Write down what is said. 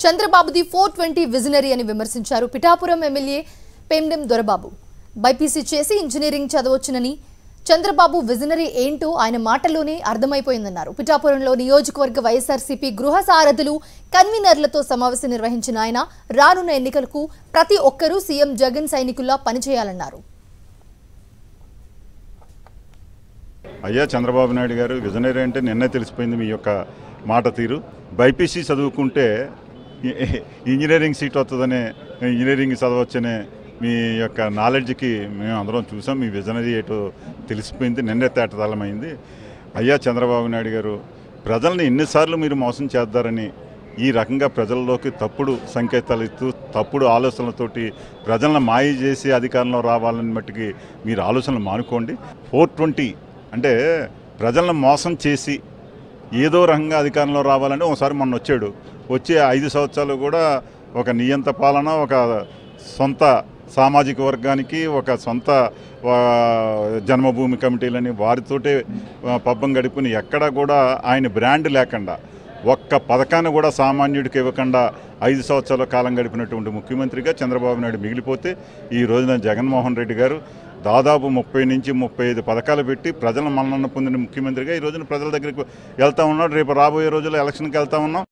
చంద్రబాబుది four twenty visionary అని విమర్శించారు Pithapuram MLA Pendem Dorababu BiPC చేసి ఇంజనీరింగ్ చదవచ్చునని చంద్రబాబు విజనరీ ఏంటో ఆయన మాటల్లోనే అర్థమైపోయిందన్నారు పిఠాపురంలో నియోజకవర్గ వైఎస్ఆర్సీపీ గృహ సారథులు కన్వీనర్లతో సమావేశం నిర్వహించిన ఆయన రానున్న ఎన్నికలకు ప్రతి ఒక్కరూ సీఎం జగన్ సైనికుల్లా పనిచేయాలన్నారు అయ్యా చంద్రబాబు నాయుడు గారు విజనరీ అంటే నిన్నే తెలిసిపోయింది మీ యొక్క మాట తీరు బైపీసీ చదువుకుంటే ఇ- ఇంజనీరింగ్ సీట్ వస్తుందనే ఇంజనీరింగ్ చదవచ్చనే మీ యొక్క నాలెడ్జ్కి మేము అందరం చూసాం మీ విజనరీ ఏటో తెలిసిపోయింది నిన్నే తేటతలమైంది అయ్యా చంద్రబాబు నాయుడు గారు ప్రజల్ని ఎన్నిసార్లు మీరు మోసం చేద్దారని ఈ రకంగా ప్రజల్లోకి తప్పుడు సంకేతాలు ఇస్తూ తప్పుడు ఆలోచనలతోటి ప్రజలను మాయ చేసి అధికారంలో రావాలని మట్టుకి మీరు ఆలోచనలు మానుకోండి ఫోర్ ట్వంటీ అంటే ప్రజలను మోసం చేసి ఏదో రకంగా అధికారంలో రావాలని ఒకసారి మొన్న వచ్చాడు వచ్చే ఐదు సంవత్సరాలు కూడా ఒక నియంత పాలన ఒక సొంత సామాజిక వర్గానికి ఒక సొంత ఆ, జన్మభూమి కమిటీలని వారితోటే ఆ, పబ్బం గడుపుని ఎక్కడా కూడా ఆయన బ్రాండ్ లేకుండా ఒక్క పథకాన్ని కూడా సామాన్యుడికి ఇవ్వకుండా ఐదు సంవత్సరాల కాలం గడిపినటువంటి ముఖ్యమంత్రిగా చంద్రబాబు నాయుడు మిగిలిపోతే ఈ రోజున జగన్మోహన్ రెడ్డి గారు దాదాపు ముప్పై నుంచి ముప్పై ఐదు పథకాలు పెట్టి ప్రజల మన్నన పొందిన ముఖ్యమంత్రిగా ఈ రోజున ప్రజల దగ్గరికి వెళ్తా ఉన్నాడు రేపు రాబోయే రోజుల్లో ఎలక్షన్కి వెళ్తా ఉన్నాం